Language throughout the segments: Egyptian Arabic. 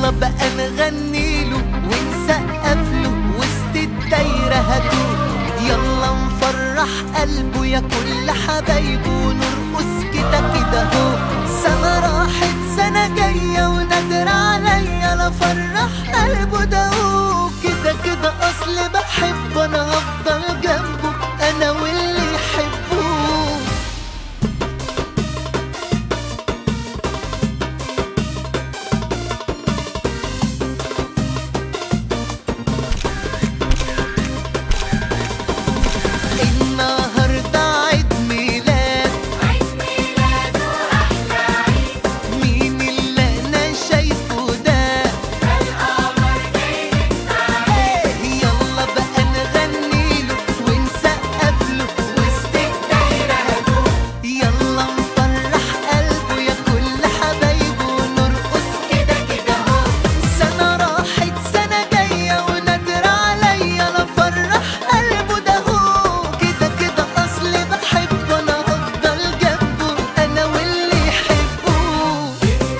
يلا بقى نغني له ونسقف له وسط الدايرة هاتوه يلا نفرح قلبه يا كل حبايبه ونرقص كده كده هو سنة راحت سنة جاية ونادر عليا لا فرح قلبه ده هو كده كده أصل بحب أنا هفضل جنبه أنا واللي يحبوه النهارده عيد ميلاد مين اللي انا شايفه ده إيه، يلا بقى نغني له ونسقف له وسط الدايره يلا نفرح قلبه يا كل حبايبه ونرقص كده كده اهو سنه راحت سنه جايه ونادر عليا لا فرح قلبه ده هو كده كده اصل بحبه انا هفضل جنبه انا واللي يحبوه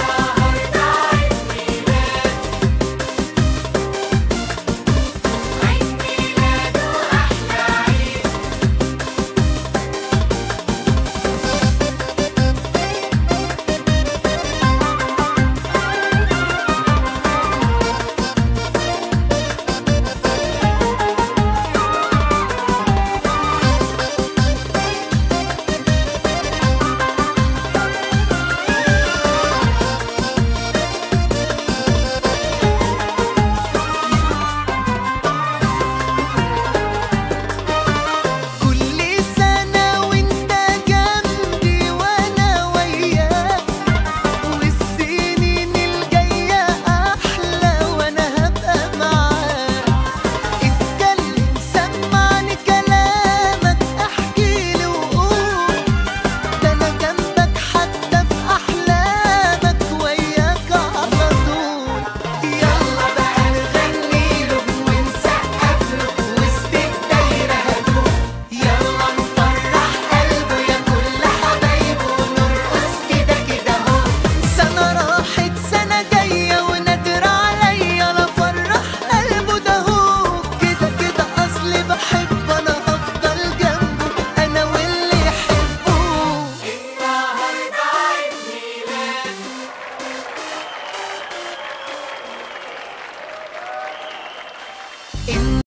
كل سنة وانت جنبي وانا وياك والسنين الجاية أحلى وانا هبقى معاك اتكلم سمعني كلامك احكيلي وقول ده انا جنبك حتى في أحلامك وياك على طول يلا بقى نغني له ونسقف له وسط الدايرة هدوء يلا نفرح قلبه يا كل حبايبه ونرقص كده كده اهو سنة راحت سنة جاية ونادر عليا لا فرح قلبه ده هو كده كده أصل بحب أنا هفضل جنبه أنا واللي يحبوه النهارده